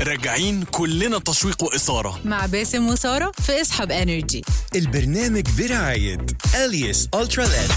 راجعين كلنا تشويق وإثارة مع باسم وسارة في اصحاب انرجي البرنامج برعاية اليس الترا ليد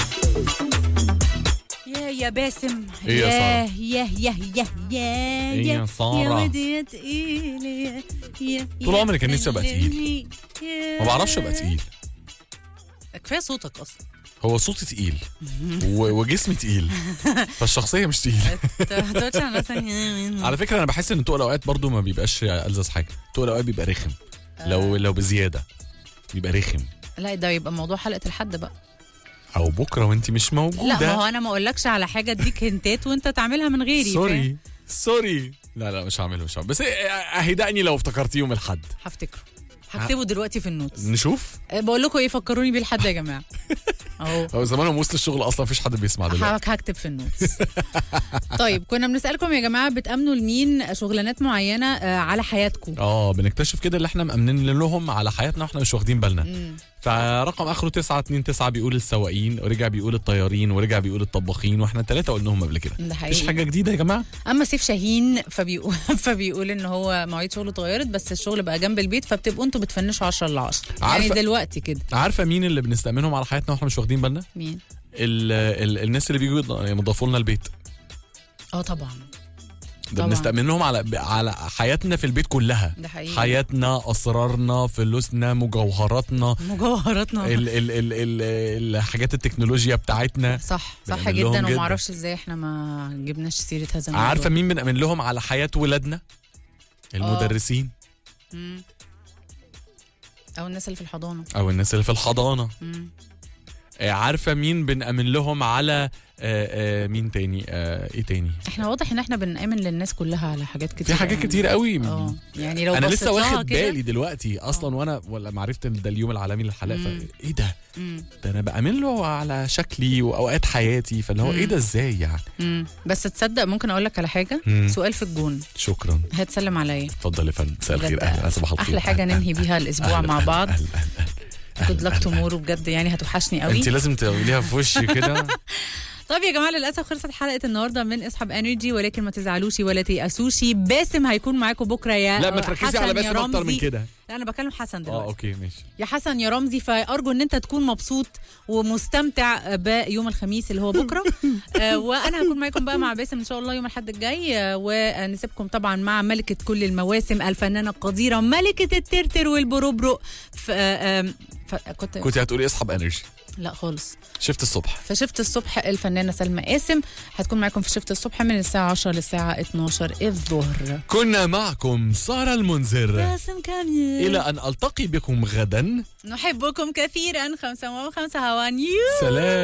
يا يا باسم إيه يا سارة؟ يا يا يا يا إيه يا سارة؟ يا ودي يا تقيل يا يا طول يا عمري كان نفسي أبقى تقيل. خليني يا- ما بعرفش ابقى تقيل كفايه صوتك اصلا هو صوتي تقيل و- وجسمي تقيل فالشخصيه مش تقيله أنت ما تقولش على نفسك على فكره انا بحس ان طوق الاوقات برضو ما بيبقاش ألذذ حاجه طوق الاوقات بيبقى رخم لو لو بزياده بيبقى رخم لا ده يبقى موضوع حلقه الحد بقى او بكره وانت مش موجوده لا ما هو انا ما اقولكش على حاجه اديك هنتات وانت تعملها من غيري فاهم؟ سوري سوري لا لا مش هعمله مش هعمله بس اهدأني لو افتكرتيه يوم الحد هفتكره هكتبه دلوقتي في النوتس نشوف بقول لكم ايه فكروني بيه لحد يا جماعه اهو هو زمانهم وسط الشغل اصلا مفيش حد بيسمع دلوقتي هك- هكتب في النوتس طيب كنا بنسالكم يا جماعه بتامنوا لمين شغلانات معينه آه، على حياتكم اه بنكتشف كده اللي احنا مأمنين لهم على حياتنا واحنا مش واخدين بالنا فرقم اخره 929 بيقول السواقين ورجع بيقول الطيارين ورجع بيقول الطباخين واحنا الثلاثه قلناهم قبل كده ده حقيقي مفيش حاجه جديده يا جماعه اما سيف شاهين فبيقول فبيقول ان هو مواعيد شغله اتغيرت بس الشغل بقى جنب البيت فبتبقوا انتوا بتفنشوا 10 ل 10 يعني عارفة- دلوقتي كده عارفه مين اللي بنستأمنهم على حياتنا واحنا مش واخدين بالنا مين ال ال الناس اللي بيجوا ينظفوا لنا البيت اه طبعا ده طبعاً. بنستأمنهم على على حياتنا في البيت كلها ده حقيقي. حياتنا اسرارنا فلوسنا مجوهراتنا مجوهراتنا ال ال ال ال الحاجات التكنولوجيا بتاعتنا صح صح بنعمل لهم جدا جداً. وما اعرفش ازاي احنا ما جبناش سيره هذا الموضوع عارفه مين بنأمن لهم على حياه ولادنا المدرسين مم. او الناس اللي في الحضانه او الناس اللي في الحضانه مم. آه، عارفه مين بنأمن لهم على آه، آه، مين تاني آه، ايه تاني احنا واضح ان احنا بنامن للناس كلها على حاجات كتير في حاجات أوي. كتير قوي اه يعني لو انا بصيت لسه لها واخد كده- بالي دلوقتي اصلا وانا ولا ما عرفت ان ده اليوم العالمي للحلاق مم. ف- ايه ده مم. ده انا بأمن له على شكلي واوقات حياتي فاللي هو مم. ايه ده ازاي يعني مم. بس تصدق ممكن اقول لك على حاجه مم. سؤال في الجون شكرا هتسلم عليا اتفضل يا فندم مساء الخير بجد اهلا صباح الخير احلى حاجه ننهي بيها الاسبوع مع بعض جود لك تمور وبجد يعني هتوحشني قوي انت لازم تقوليها في وشي كده طيب يا جماعه للاسف خلصت حلقه النهارده من اصحاب انرجي ولكن ما تزعلوش ولا تيأسوش باسم هيكون معاكم بكره يا لا ما تركزي حسن على يا باسم اكتر من رمزي. كده لا انا بكلم حسن اه دلوقتي اوكي ماشي يا حسن يا رمزي فارجو ان انت تكون مبسوط ومستمتع بيوم الخميس اللي هو بكره آه، وانا هكون معاكم بقى مع باسم ان شاء الله يوم الاحد الجاي آه، ونسيبكم طبعا مع ملكه كل المواسم الفنانه القديره ملكه الترتر والبروبرو ف... آه، آم، ف... كنت كنت هتقولي اصحاب انرجي لا خالص شفت الصبح فشفت الصبح الفنانه سلمى قاسم هتكون معاكم في شفت الصبح من الساعه 10 للساعه 12 الظهر كنا معكم سارة المنذر باسم كامل إلى أن ألتقي بكم غدا نحبكم كثيرا خمسة وخمسة هوان يو سلام